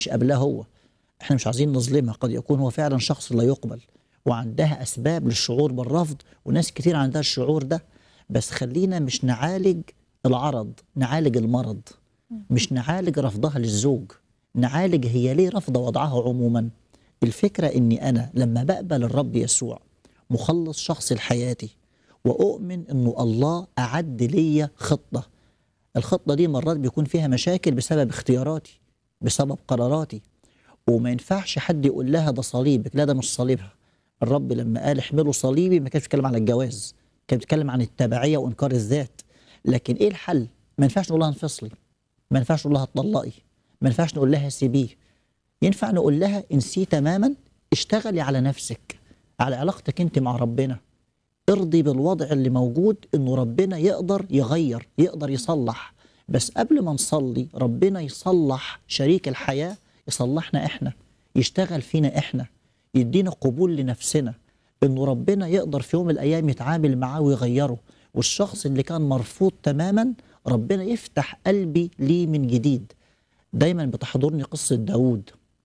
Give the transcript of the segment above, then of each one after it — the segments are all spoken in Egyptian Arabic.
مش قبلها هو احنا مش عايزين نظلمها قد يكون هو فعلا شخص لا يقبل وعندها اسباب للشعور بالرفض وناس كتير عندها الشعور ده بس خلينا مش نعالج العرض نعالج المرض مش نعالج رفضها للزوج نعالج هي ليه رافضه وضعها عموما الفكره اني انا لما بقبل الرب يسوع مخلص شخص لحياتي واؤمن انه الله اعد لي خطه الخطه دي مرات بيكون فيها مشاكل بسبب اختياراتي بسبب قراراتي وما ينفعش حد يقول لها ده صليبك لا ده مش صليبها الرب لما قال احملوا صليبي ما كانش بيتكلم على الجواز كان بيتكلم عن التبعيه وانكار الذات لكن ايه الحل ما ينفعش نقول لها انفصلي ما ينفعش نقول لها اتطلقي ما ينفعش نقول لها سيبيه ينفع نقول لها انسيه تماما اشتغلي على نفسك على علاقتك انت مع ربنا ارضي بالوضع اللي موجود انه ربنا يقدر يغير يقدر يصلح بس قبل ما نصلي ربنا يصلح شريك الحياة يصلحنا احنا يشتغل فينا احنا يدينا قبول لنفسنا انه ربنا يقدر في يوم من الايام يتعامل معاه ويغيره والشخص اللي كان مرفوض تماما ربنا يفتح قلبي ليه من جديد دايما بتحضرني قصة داود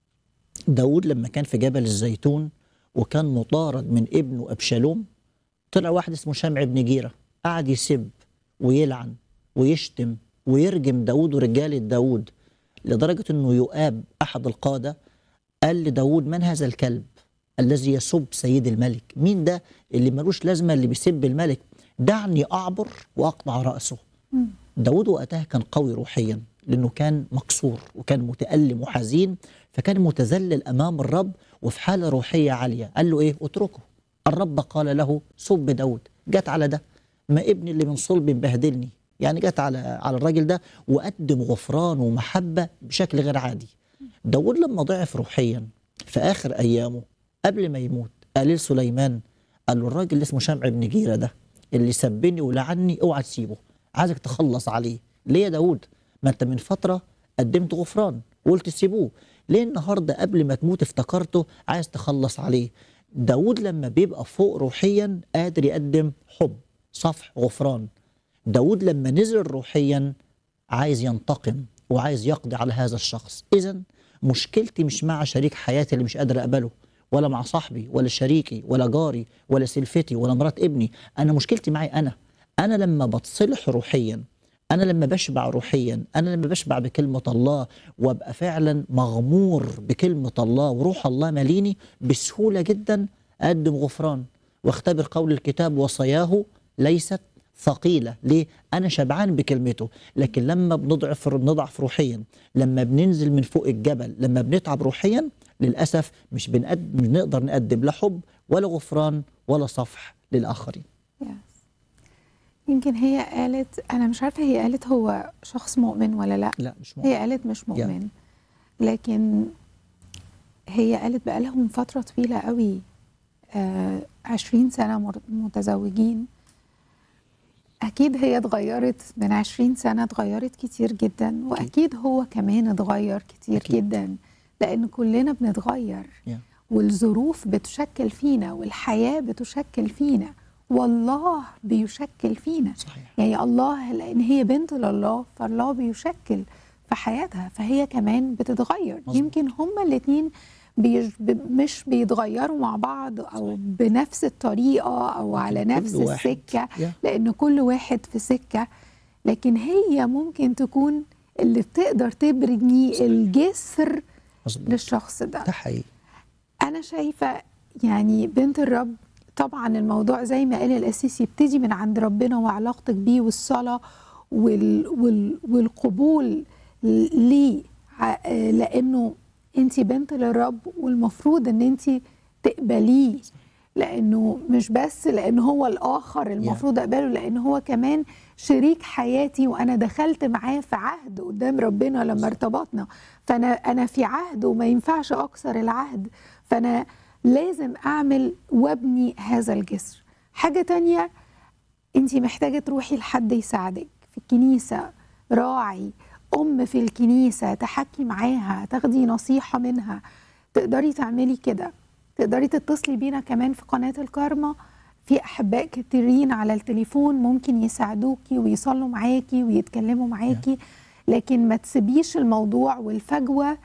داود لما كان في جبل الزيتون وكان مطارد من ابنه أبشالوم طلع واحد اسمه شمع بن جيرة قعد يسب ويلعن ويشتم ويرجم داود ورجالة داود لدرجة أنه يؤاب أحد القادة قال لداود من هذا الكلب الذي يسب سيد الملك مين ده اللي ملوش لازمة اللي بيسب الملك دعني أعبر وأقطع رأسه داود وقتها كان قوي روحيا لأنه كان مكسور وكان متألم وحزين فكان متذلل أمام الرب وفي حالة روحية عالية قال له إيه اتركه الرب قال له سب داود جت على ده ما ابني اللي من صلبي مبهدلني يعني جت على على الراجل ده وقدم غفران ومحبة بشكل غير عادي داود لما ضعف روحيا في آخر أيامه قبل ما يموت قال لسليمان قال له الراجل اللي اسمه شمع بن جيرة ده اللي سبني ولعني اوعى تسيبه عايزك تخلص عليه ليه يا داود ما انت من فترة قدمت غفران وقلت سيبوه ليه النهاردة قبل ما تموت افتكرته عايز تخلص عليه داود لما بيبقى فوق روحيا قادر يقدم حب صفح غفران داود لما نزل روحيا عايز ينتقم وعايز يقضي على هذا الشخص إذا مشكلتي مش مع شريك حياتي اللي مش قادر أقبله ولا مع صاحبي ولا شريكي ولا جاري ولا سلفتي ولا مرات ابني أنا مشكلتي معي أنا أنا لما بتصلح روحيا أنا لما بشبع روحيا أنا لما بشبع بكلمة الله وأبقى فعلا مغمور بكلمة الله وروح الله ماليني بسهولة جدا أقدم غفران واختبر قول الكتاب وصاياه ليست ثقيلة ليه؟ أنا شبعان بكلمته لكن لما بنضعف بنضعف روحيا لما بننزل من فوق الجبل لما بنتعب روحيا للأسف مش بنقدم مش بنقدر نقدم لا حب ولا غفران ولا صفح للآخرين يس يمكن هي قالت انا مش عارفه هي قالت هو شخص مؤمن ولا لا لا مش هي مؤمن قالت مش مؤمن لكن هي قالت بقى لهم فتره طويله قوي آه عشرين سنه مر- متزوجين اكيد هي اتغيرت من عشرين سنه اتغيرت كتير جدا واكيد هو كمان اتغير كتير أكيد. جدا لان كلنا بنتغير Yeah. والظروف بتشكل فينا والحياه بتشكل فينا والله بيشكل فينا صحيح يعني الله لان هي بنت لله فالله بيشكل في حياتها فهي كمان بتتغير مظبوط. يمكن هما الاثنين بيج... ب- مش بيتغيروا مع بعض او بنفس الطريقه او على لكن نفس كل واحد- السكه يا. لان كل واحد في سكه لكن هي ممكن تكون اللي بتقدر تبني الجسر مظبوط للشخص ده ده حقيقي انا شايفه يعني بنت الرب طبعا الموضوع زي ما قال الاسيس يبتدي من عند ربنا وعلاقتك بيه والصلاه وال وال والقبول ليه ع- لانه انت بنت للرب والمفروض ان انت تقبليه لانه مش بس لان هو الاخر المفروض اقبله لان هو كمان شريك حياتي وانا دخلت معاه في عهد قدام ربنا لما ارتبطنا فانا انا في عهد وما ينفعش اكسر العهد فانا لازم اعمل وابني هذا الجسر حاجه تانية انت محتاجه تروحي لحد يساعدك في الكنيسه راعي ام في الكنيسه تحكي معاها تاخدي نصيحه منها تقدري تعملي كده تقدري تتصلي بينا كمان في قناه الكارما في احباء كتيرين على التليفون ممكن يساعدوكي ويصلوا معاكي ويتكلموا معاكي لكن ما تسيبيش الموضوع والفجوه